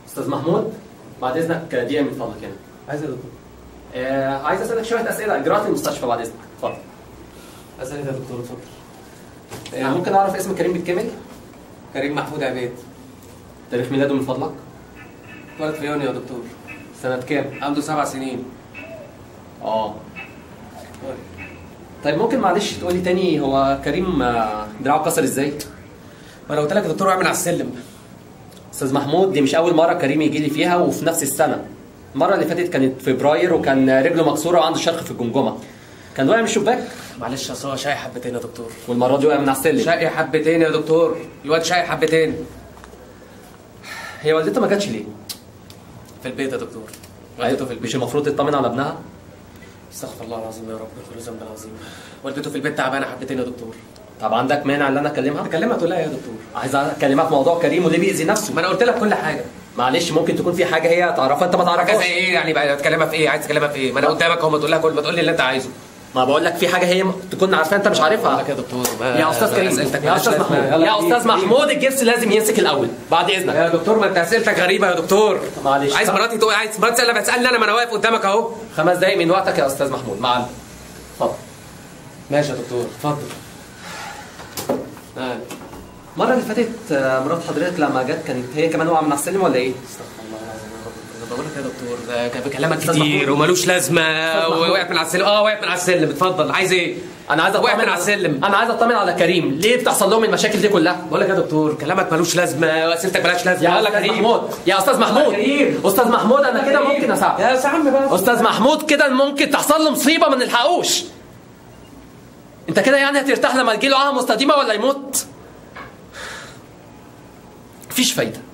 استاذ محمود بعد اذنك دقيقه من فضلك هنا عايز يا دكتور آه عايز اسالك شويه اسئله اجراءات المستشفى بعد اذنك اتفضل عايز يا دكتور اتفضل آه ممكن اعرف اسم كريم بالكامل كريم محمود عبيد تاريخ ميلاده من فضلك اتولد في يونيو يا دكتور سنه كام عنده سبع سنين اه طيب ممكن معلش تقول لي تاني هو كريم آه، دراعه اتكسر ازاي ما انا قلت لك يا دكتور اعمل على السلم استاذ محمود دي مش اول مره كريم يجي لي فيها وفي نفس السنه المره اللي فاتت كانت فبراير وكان رجله مكسوره وعنده شرخ في الجمجمه كان واقع من الشباك معلش اصل هو شاي حبتين يا دكتور والمره دي وقع من على السلم شقي حبتين يا دكتور الواد شقي حبتين هي والدته ما جاتش ليه في البيت يا دكتور والدته في مش البيت المفروض تطمن على ابنها استغفر الله العظيم يا رب كل ذنب عظيم والدته في البيت تعبانه حبتين يا دكتور طب عندك مانع ان انا اكلمها تكلمها تقول لها يا دكتور عايز اكلمها في موضوع كريم وليه بيأذي نفسه ما انا قلت لك كل حاجه معلش ممكن تكون في حاجه هي تعرفها انت ما حاجه تعرفهاش زي ايه يعني بقى تكلمها في ايه عايز تكلمها في ايه ما انا قدامك اهو ما تقول لها كل ما تقول لي اللي انت عايزه ما بقول لك في حاجه هي تكون عارفاها انت مش بقول عارفها لك يا دكتور ما يا استاذ كريم أسئلتك يا مالهاش استاذ لازمة. محمود يلا يا بينا. استاذ محمود الجبس لازم يمسك الاول بعد اذنك يا دكتور ما انت اسئلتك غريبه يا دكتور معلش. عايز مراتي تقول عايز مراتي تسالني بتسالني انا ما انا واقف قدامك اهو خمس دقايق من وقتك يا استاذ محمود معلم اتفضل ماشي يا دكتور اتفضل آه. المره اللي فاتت آه، مرات حضرتك لما جت كانت هي كمان واقعه من على السلم ولا ايه؟ استغفر الله العظيم يا رب. أنا بقول لك يا دكتور ده كان بكلامك أستاذ كتير محمود. وملوش لازمه أستاذ محمود. ووقعت من على السلم اه وقعت من على السلم اتفضل عايز ايه؟ انا عايز وقعت اطمن من على السلم انا عايز اطمن على كريم ليه بتحصل لهم المشاكل دي كلها؟ بقول لك يا دكتور كلامك ملوش لازمه واسئلتك ملهاش لازمه يا قال لك استاذ غريب. محمود يا استاذ محمود كريم. استاذ محمود انا كده ممكن اساعدك يا عم بقى استاذ محمود كده ممكن تحصل له مصيبه ما نلحقوش انت كده يعني هترتاح لما تجي له عاهه مستديمه ولا يموت مفيش فايده